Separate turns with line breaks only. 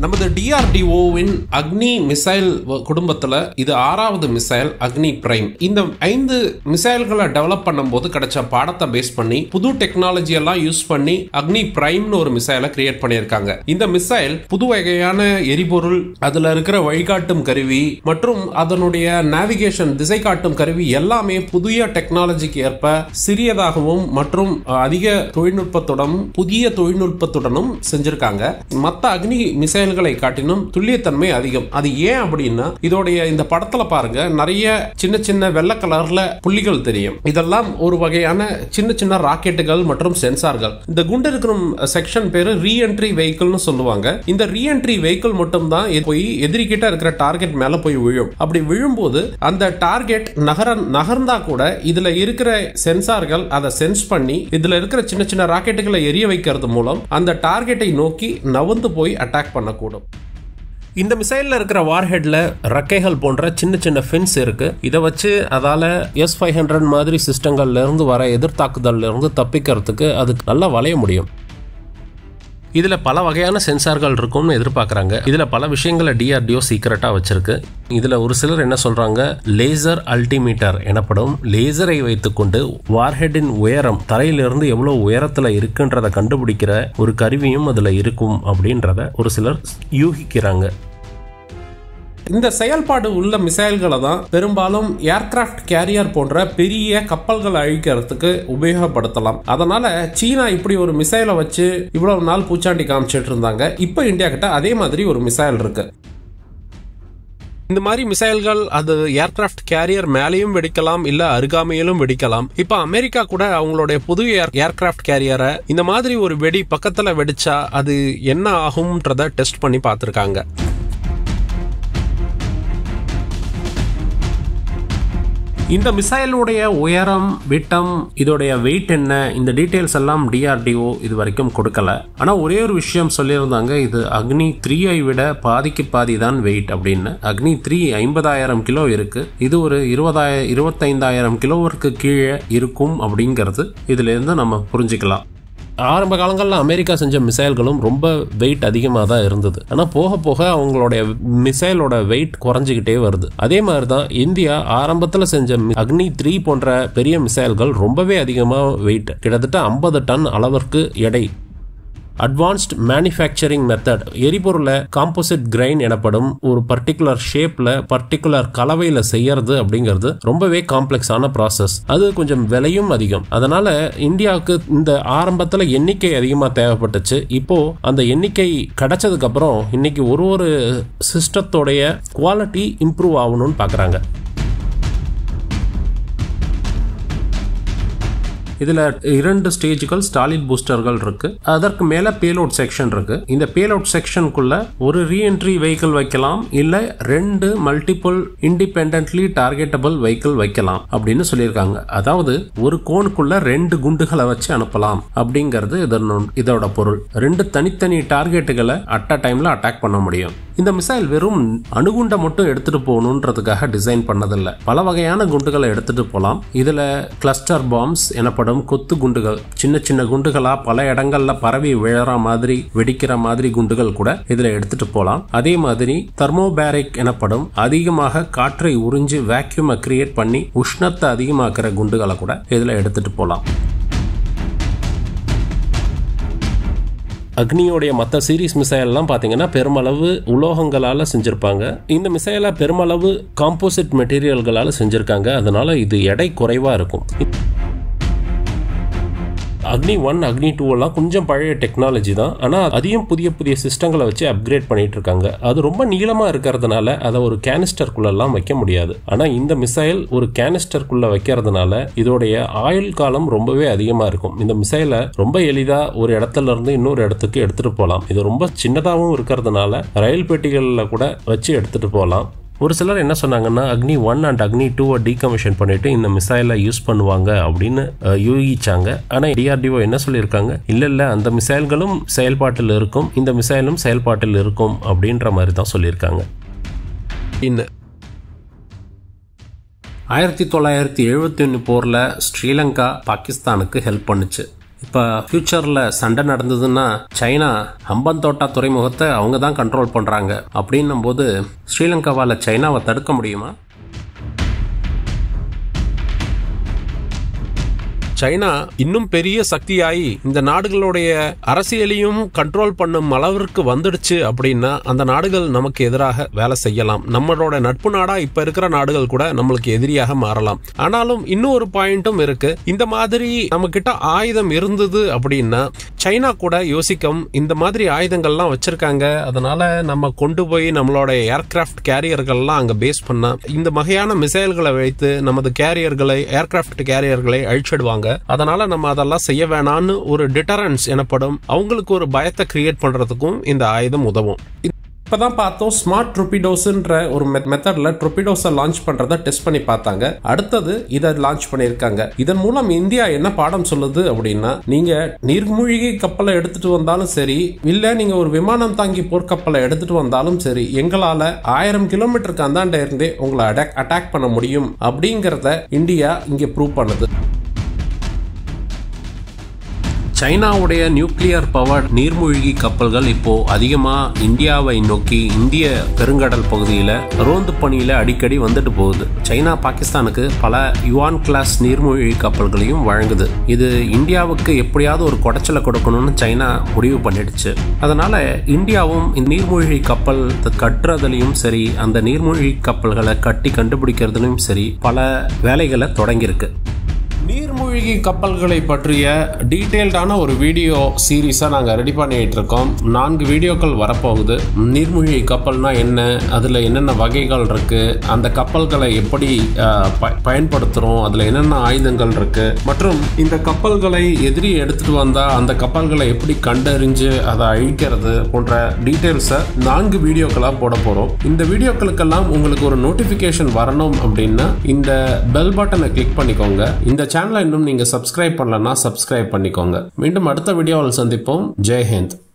நமது டிஆர்டிஓவின் அக்னி மிசைல் குடும்பத்துல இது ஆறாவது மிசைல் அக்னி பிரைம் இந்த ஐந்து மிசைல்களை டெவலப் பண்ணும்போது கிடைச்ச பாடத்தை பேஸ் பண்ணி புது டெக்னாலஜி எல்லாம் யூஸ் பண்ணி அக்னி பிரைம்னு ஒரு மிசைலை கிரியேட் பண்ணியிருக்காங்க இந்த மிசைல் புது வகையான எரிபொருள் அதுல இருக்கிற வழிகாட்டும் கருவி மற்றும் அதனுடைய நேவிகேஷன் திசை காட்டும் கருவி எல்லாமே புதிய டெக்னாலஜிக்கு ஏற்ப சிறியதாகவும் மற்றும் அதிக தொழில்நுட்பத்துடனும் புதிய தொழில்நுட்பத்துடனும் செஞ்சிருக்காங்க மற்ற அக்னி மிசைல்களை காட்டிலும் துல்லியத்தன்மை அதிகம் அது ஏன் அப்படின்னா இதோடைய இந்த படத்துல பாருங்க நிறைய சின்ன சின்ன வெள்ளை கலர்ல புள்ளிகள் தெரியும் இதெல்லாம் ஒரு வகையான சின்ன சின்ன ராக்கெட்டுகள் மற்றும் சென்சார்கள் இந்த குண்டு இருக்கிற செக்ஷன் பேரு ரீஎன்ட்ரி வெஹிக்கிள்னு சொல்லுவாங்க இந்த ரீஎன்ட்ரி வெஹிக்கிள் மட்டும் தான் போய் எதிரி கிட்ட இருக்கிற டார்கெட் மேல போய் விழும் அப்படி விழும்போது அந்த டார்கெட் நகர நகர்ந்தா கூட இதுல இருக்கிற சென்சார்கள் அதை சென்ஸ் பண்ணி இதுல இருக்கிற சின்ன சின்ன ராக்கெட்டுகளை எரிய வைக்கிறது மூலம் அந்த டார்கெட்டை நோக்கி நவந்து போய் அட்டாக் பண்ணக்கூடும் இந்த மிசைலில் இருக்கிற வார்ஹெட்ல ரக்கைகள் போன்ற சின்ன சின்ன ஃபின்ஸ் இருக்கு இதை வச்சு அதால எஸ் ஃபைவ் ஹண்ட்ரட் மாதிரி சிஸ்டங்கள்ல இருந்து வர எதிர்த்தாக்குதல்ல இருந்து தப்பிக்கிறதுக்கு அதுக்கு நல்லா வளைய முடியும் இதில் பல வகையான சென்சார்கள் இருக்கும்னு எதிர்பார்க்குறாங்க இதில் பல விஷயங்களை டிஆர்டிஓ சீக்கிரட்டாக வச்சிருக்கு இதில் ஒரு சிலர் என்ன சொல்கிறாங்க லேசர் அல்டிமீட்டர் எனப்படும் லேசரை வைத்துக்கொண்டு வார்ஹெட்டின் உயரம் தரையிலிருந்து எவ்வளோ உயரத்தில் இருக்குன்றதை கண்டுபிடிக்கிற ஒரு கருவியும் அதில் இருக்கும் அப்படின்றத ஒரு சிலர் யூகிக்கிறாங்க இந்த செயல்பாடு உள்ள மிசைல்களை தான் பெரும்பாலும் ஏர்கிராஃப்ட் கேரியர் போன்ற பெரிய கப்பல்களை அழிக்கிறதுக்கு உபயோகப்படுத்தலாம் அதனால சீனா இப்படி ஒரு மிசைலை வச்சு இவ்வளவு நாள் பூச்சாண்டி காமிச்சிட்டு இருந்தாங்க இப்போ இந்தியா கிட்ட அதே மாதிரி ஒரு மிசைல் இருக்கு இந்த மாதிரி மிசைல்கள் அது ஏர்கிராஃப்ட் கேரியர் மேலேயும் வெடிக்கலாம் இல்ல அருகாமையிலும் வெடிக்கலாம் இப்ப அமெரிக்கா கூட அவங்களுடைய புது ஏர்கிராஃப்ட் கேரியரை இந்த மாதிரி ஒரு வெடி பக்கத்துல வெடிச்சா அது என்ன ஆகும்ன்றத டெஸ்ட் பண்ணி பார்த்துருக்காங்க இந்த மிசைலுடைய உயரம் விட்டம் இதோடைய வெயிட் என்ன இந்த டீட்டெயில்ஸ் எல்லாம் டிஆர்டிஓ இது வரைக்கும் கொடுக்கல ஆனால் ஒரே ஒரு விஷயம் சொல்லியிருந்தாங்க இது அக்னி த்ரீயை விட பாதிக்கு பாதி தான் வெயிட் அப்படின்னு அக்னி த்ரீ ஐம்பதாயிரம் கிலோ இருக்கு இது ஒரு இருபதாயிரம் இருபத்தைந்தாயிரம் கிலோவிற்கு கீழே இருக்கும் அப்படிங்கிறது இதுல இருந்து நம்ம புரிஞ்சுக்கலாம் ஆரம்ப காலங்களில் அமெரிக்கா செஞ்ச மிசைல்களும் ரொம்ப வெயிட் அதிகமாக தான் இருந்தது ஆனால் போக போக அவங்களுடைய மிசைலோட வெயிட் குறைஞ்சிக்கிட்டே வருது அதே மாதிரி தான் இந்தியா ஆரம்பத்தில் செஞ்ச அக்னி த்ரீ போன்ற பெரிய மிசைல்கள் ரொம்பவே அதிகமாக வெயிட் கிட்டத்தட்ட ஐம்பது டன் அளவிற்கு எடை அட்வான்ஸ்ட் மேனுஃபேக்சரிங் மெத்தட் எரிபொருளை காம்போசிட் கிரைன் எனப்படும் ஒரு பர்டிகுலர் ஷேப்ல பர்டிகுலர் கலவையில செய்யறது அப்படிங்கிறது ரொம்பவே காம்ப்ளெக்ஸான ப்ராசஸ் அது கொஞ்சம் விலையும் அதிகம் அதனால இந்தியாவுக்கு இந்த ஆரம்பத்துல எண்ணிக்கை அதிகமா தேவைப்பட்டுச்சு இப்போ அந்த எண்ணிக்கை கிடைச்சதுக்கு அப்புறம் இன்னைக்கு ஒரு ஒரு சிஸ்டத்தோடைய குவாலிட்டி இம்ப்ரூவ் ஆகணும்னு பாக்குறாங்க இதுல இரண்டு ஸ்டேஜ்கள் ஸ்டாலின் பூஸ்டர்கள் இருக்கு அதற்கு மேல பேலோட் செக்ஷன் இருக்கு இந்த பேலோட் செக்ஷனுக்குள்ள ஒரு ரீஎன்ட்ரி வெஹிக்கிள் வைக்கலாம் இல்ல ரெண்டு மல்டிபிள் இண்டிபெண்ட்லி டார்கெட்டபிள் வெஹிக்கிள் வைக்கலாம் அப்படின்னு சொல்லியிருக்காங்க அதாவது ஒரு கோனுக்குள்ள ரெண்டு குண்டுகளை வச்சு அனுப்பலாம் அப்படிங்கிறது இதோட பொருள் ரெண்டு தனித்தனி டார்கெட்டுகளை அட் அ டைம்ல அட்டாக் பண்ண முடியும் இந்த மிசைல் வெறும் அணுகுண்டை மட்டும் எடுத்துட்டு போகணுன்றதுக்காக டிசைன் பண்ணதில்லை பல வகையான குண்டுகளை எடுத்துட்டு போகலாம் இதுல கிளஸ்டர் பாம்ஸ் எனப்படும் கொத்து குண்டுகள் சின்ன சின்ன குண்டுகளா பல இடங்கள்ல பரவி விழற மாதிரி வெடிக்கிற மாதிரி குண்டுகள் கூட இதுல எடுத்துட்டு போகலாம் அதே மாதிரி தெர்மோபேரிக் எனப்படும் அதிகமாக காற்றை உறிஞ்சு வேக்யூமை கிரியேட் பண்ணி உஷ்ணத்தை அதிகமாக்குற குண்டுகளை கூட இதுல எடுத்துட்டு போகலாம் அக்னியோடைய மற்ற சீரீஸ் மிசைல்லாம் பார்த்தீங்கன்னா பெருமளவு உலோகங்களால் செஞ்சுருப்பாங்க இந்த மிசைலை பெருமளவு காம்போசிட் மெட்டீரியல்களால் செஞ்சுருக்காங்க அதனால இது எடை குறைவாக இருக்கும் அக்னி ஒன் அக்னி டூ எல்லாம் கொஞ்சம் பழைய டெக்னாலஜி தான் ஆனால் அதையும் புதிய புதிய சிஸ்டங்களை வச்சு அப்கிரேட் பண்ணிட்டு இருக்காங்க அது ரொம்ப நீளமாக இருக்கிறதுனால அதை ஒரு கேனிஸ்டருக்குள்ளெல்லாம் வைக்க முடியாது ஆனால் இந்த மிசைல் ஒரு கேனிஸ்டருக்குள்ள வைக்கிறதுனால இதோடைய ஆயுள் காலம் ரொம்பவே அதிகமாக இருக்கும் இந்த மிசைலை ரொம்ப எளிதாக ஒரு இடத்துல இருந்து இன்னொரு இடத்துக்கு எடுத்துட்டு போகலாம் இது ரொம்ப சின்னதாகவும் இருக்கிறதுனால ரயில் பெட்டிகளில் கூட வச்சு எடுத்துட்டு போகலாம் ஒரு சிலர் என்ன சொன்னாங்கன்னா அக்னி ஒன் அண்ட் அக்னி டூவை டீகமிஷன் பண்ணிட்டு இந்த மிசைலை யூஸ் பண்ணுவாங்க அப்படின்னு யூகிச்சாங்க ஆனால் டிஆர்டிஓ என்ன சொல்லியிருக்காங்க இல்லை இல்லை அந்த மிசைல்களும் செயல்பாட்டில் இருக்கும் இந்த மிசைலும் செயல்பாட்டில் இருக்கும் அப்படின்ற மாதிரி தான் சொல்லியிருக்காங்க இன்னும் ஆயிரத்தி தொள்ளாயிரத்தி எழுபத்தி ஒன்று போரில் ஸ்ரீலங்கா பாகிஸ்தானுக்கு ஹெல்ப் பண்ணுச்சு இப்போ ஃபியூச்சரில் சண்டை நடந்ததுன்னா சைனா ஹம்பந்தோட்டா துறைமுகத்தை அவங்க தான் கண்ட்ரோல் பண்ணுறாங்க அப்படின்னும் போது ஸ்ரீலங்காவால் சைனாவை தடுக்க முடியுமா சைனா இன்னும் பெரிய சக்தியாகி இந்த நாடுகளுடைய அரசியலையும் கண்ட்ரோல் பண்ணும் அளவிற்கு வந்துடுச்சு அப்படின்னா அந்த நாடுகள் நமக்கு எதிராக வேலை செய்யலாம் நம்மளோட நட்பு நாடா இப்ப இருக்கிற நாடுகள் கூட நம்மளுக்கு எதிரியாக மாறலாம் ஆனாலும் இன்னொரு பாயிண்ட்டும் இருக்கு இந்த மாதிரி நம்ம கிட்ட ஆயுதம் இருந்தது அப்படின்னா சைனா கூட யோசிக்கும் இந்த மாதிரி ஆயுதங்கள்லாம் வச்சிருக்காங்க அதனால நம்ம கொண்டு போய் நம்மளோட ஏர்கிராஃப்ட் கேரியர்கள்லாம் அங்க பேஸ் பண்ணா இந்த வகையான மிசைல்களை வைத்து நமது கேரியர்களை ஏர்கிராஃப்ட் கேரியர்களை அழிச்சிடுவாங்க அதனால நம்ம அதெல்லாம் செய்ய வேணாம்னு ஒரு டிட்டரன்ஸ் எனப்படும் அவங்களுக்கு ஒரு பயத்தை கிரியேட் பண்றதுக்கும் இந்த ஆயுதம் உதவும் இப்பதான் பார்த்தோம் ஸ்மார்ட் ட்ரொபிடோஸ்ன்ற ஒரு மெத்தட்ல ட்ரொபிடோஸை லான்ச் பண்றத டெஸ்ட் பண்ணி பார்த்தாங்க அடுத்தது இதை லான்ச் பண்ணியிருக்காங்க இதன் மூலம் இந்தியா என்ன பாடம் சொல்லுது அப்படின்னா நீங்க நீர்மூழ்கி கப்பலை எடுத்துட்டு வந்தாலும் சரி இல்ல நீங்க ஒரு விமானம் தாங்கி போர்க்கப்பலை எடுத்துட்டு வந்தாலும் சரி எங்களால ஆயிரம் கிலோமீட்டருக்கு அந்தாண்ட இருந்தே உங்களை அட்டாக் பண்ண முடியும் அப்படிங்கறத இந்தியா இங்க ப்ரூவ் பண்ணுது சைனாவுடைய நியூக்ளியர் பவர் நீர்மூழ்கி கப்பல்கள் இப்போ அதிகமா இந்தியாவை நோக்கி இந்திய பெருங்கடல் பகுதியில ரோந்து பணியில அடிக்கடி வந்துட்டு போகுது சைனா பாகிஸ்தானுக்கு பல யுவான் கிளாஸ் நீர்மூழ்கி கப்பல்களையும் வழங்குது இது இந்தியாவுக்கு எப்படியாவது ஒரு குடைச்சலை கொடுக்கணும்னு சைனா முடிவு பண்ணிடுச்சு அதனால இந்தியாவும் இந்த நீர்மூழ்கி கப்பல் கட்டுறதுலயும் சரி அந்த நீர்மூழ்கி கப்பல்களை கட்டி கண்டுபிடிக்கிறதுலயும் சரி பல வேலைகளை தொடங்கியிருக்கு நீர்மூழ்கி கப்பல்களை பற்றிய டீட்டெயில்டான ஒரு வீடியோ சீரீஸாக நாங்கள் ரெடி பண்ணிட்டு இருக்கோம் நான்கு வீடியோக்கள் வரப்போகுது நீர்மூழ்கி கப்பல்னா என்ன அதில் என்னென்ன வகைகள் இருக்கு அந்த கப்பல்களை எப்படி பயன்படுத்துகிறோம் அதில் என்னென்ன ஆயுதங்கள் இருக்கு மற்றும் இந்த கப்பல்களை எதிரி எடுத்துட்டு வந்தால் அந்த கப்பல்களை எப்படி கண்டறிஞ்சு அதை அழிக்கிறது போன்ற டீட்டெயில்ஸை நான்கு வீடியோக்களாக போட போகிறோம் இந்த வீடியோக்களுக்கெல்லாம் உங்களுக்கு ஒரு நோட்டிஃபிகேஷன் வரணும் அப்படின்னா இந்த பெல் பட்டனை கிளிக் பண்ணிக்கோங்க இந்த சேனலை இன்னும் நீங்கள் சப்ஸ்கிரைப் பண்ணலன்னா சப்ஸ்கிரைப் பண்ணிக்கோங்க மீண்டும் அடுத்த வீடியோவில் சந்திப்போம் ஜெய் ஹிந்த்